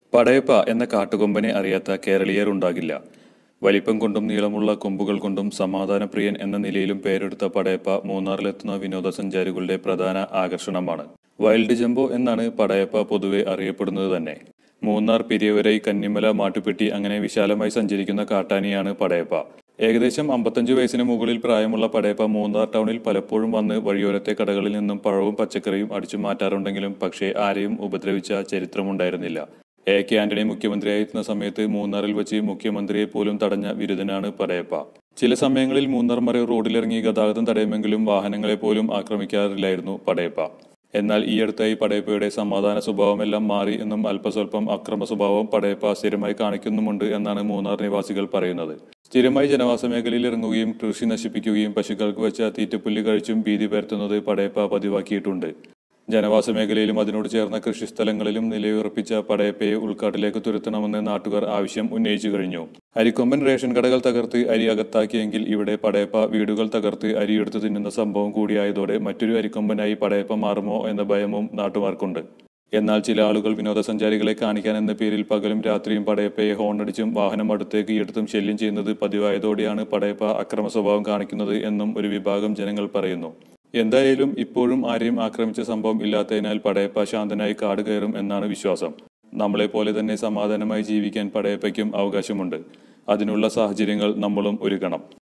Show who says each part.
Speaker 1: പടയപ്പ എന്ന കാട്ടുകൊമ്പനെ അറിയാത്ത കേരളീയർ ഉണ്ടാകില്ല വലിപ്പം കൊണ്ടും നീളമുള്ള കൊമ്പുകൾ കൊണ്ടും സമാധാനപ്രിയൻ എന്ന നിലയിലും പേരെടുത്ത പടയപ്പ മൂന്നാറിലെത്തുന്ന വിനോദസഞ്ചാരികളുടെ പ്രധാന ആകർഷണമാണ് വൈൽഡ് ജംബോ എന്നാണ് പടയപ്പ പൊതുവെ അറിയപ്പെടുന്നത് തന്നെ മൂന്നാർ പെരിയവരൈ കന്നിമല മാട്ടുപെട്ടി അങ്ങനെ വിശാലമായി സഞ്ചരിക്കുന്ന കാട്ടാനിയാണ് പടയപ്പ ഏകദേശം അമ്പത്തഞ്ച് വയസ്സിന് മുകളിൽ പ്രായമുള്ള പടയപ്പ മൂന്നാർ ടൗണിൽ പലപ്പോഴും വന്ന് വഴിയോരത്തെ കടകളിൽ നിന്നും പഴവും പച്ചക്കറിയും അടിച്ചു മാറ്റാറുണ്ടെങ്കിലും പക്ഷേ ആരെയും ഉപദ്രവിച്ച ചരിത്രമുണ്ടായിരുന്നില്ല എ കെ ആന്റണി മുഖ്യമന്ത്രിയായിരുന്ന സമയത്ത് മൂന്നാറിൽ വെച്ച് മുഖ്യമന്ത്രിയെ പോലും തടഞ്ഞ വിരുദ്ധനാണ് പടയപ്പ ചില സമയങ്ങളിൽ മൂന്നാർ മറ റോഡിലിറങ്ങി ഗതാഗതം തടയുമെങ്കിലും വാഹനങ്ങളെ പോലും ആക്രമിക്കാറില്ലായിരുന്നു പടയപ്പ എന്നാൽ ഈ അടുത്തായി പടയപ്പയുടെ സമാധാന സ്വഭാവമെല്ലാം മാറി എന്നും അല്പസ്വല്പം അക്രമ സ്വഭാവം പടയപ്പ സ്ഥിരമായി കാണിക്കുന്നുമുണ്ട് എന്നാണ് മൂന്നാർ നിവാസികൾ പറയുന്നത് സ്ഥിരമായി ജനവാസ മേഖലയിൽ ഇറങ്ങുകയും കൃഷി നശിപ്പിക്കുകയും പശുക്കൾക്ക് വെച്ച തീറ്റപ്പുല്ല് കഴിച്ചും ഭീതി പരത്തുന്നത് പടയപ്പ പതിവാക്കിയിട്ടുണ്ട് ജനവാസ മേഖലയിലും അതിനോട് ചേർന്ന കൃഷിസ്ഥലങ്ങളിലും നിലയുറപ്പിച്ച പടയപ്പയെ ഉൾക്കാട്ടിലേക്ക് തുരത്തണമെന്ന് നാട്ടുകാർ ആവശ്യം ഉന്നയിച്ചു കഴിഞ്ഞു അരിക്കൊമ്പൻ റേഷൻ കടകൾ തകർത്ത് അരി അകത്താക്കിയെങ്കിൽ ഇവിടെ പടയപ്പ വീടുകൾ തകർത്ത് അരിയെടുത്ത് തിന്നുന്ന സംഭവം കൂടിയായതോടെ മറ്റൊരു അരിക്കൊമ്പനായി പടയപ്പ മാറുമോ എന്ന ഭയവും നാട്ടുകാർക്കുണ്ട് എന്നാൽ ചില ആളുകൾ വിനോദസഞ്ചാരികളെ കാണിക്കാൻ എന്ന പേരിൽ പകലും രാത്രിയും പടയപ്പയെ ഹോണടിച്ചും വാഹനം അടുത്തേക്ക് എടുത്തും ശല്യം ചെയ്യുന്നത് പതിവായതോടെയാണ് പടയപ്പ അക്രമ സ്വഭാവം കാണിക്കുന്നത് എന്നും ഒരു വിഭാഗം ജനങ്ങൾ പറയുന്നു എന്തായാലും ഇപ്പോഴും ആരെയും ആക്രമിച്ച സംഭവം ഇല്ലാത്തതിനാൽ പടയപ്പ ശാന്തനായി കാട് കയറും എന്നാണ് വിശ്വാസം നമ്മളെപ്പോലെ തന്നെ സമാധാനമായി ജീവിക്കാൻ പടയപ്പയ്ക്കും അവകാശമുണ്ട് അതിനുള്ള സാഹചര്യങ്ങൾ നമ്മളും ഒരുക്കണം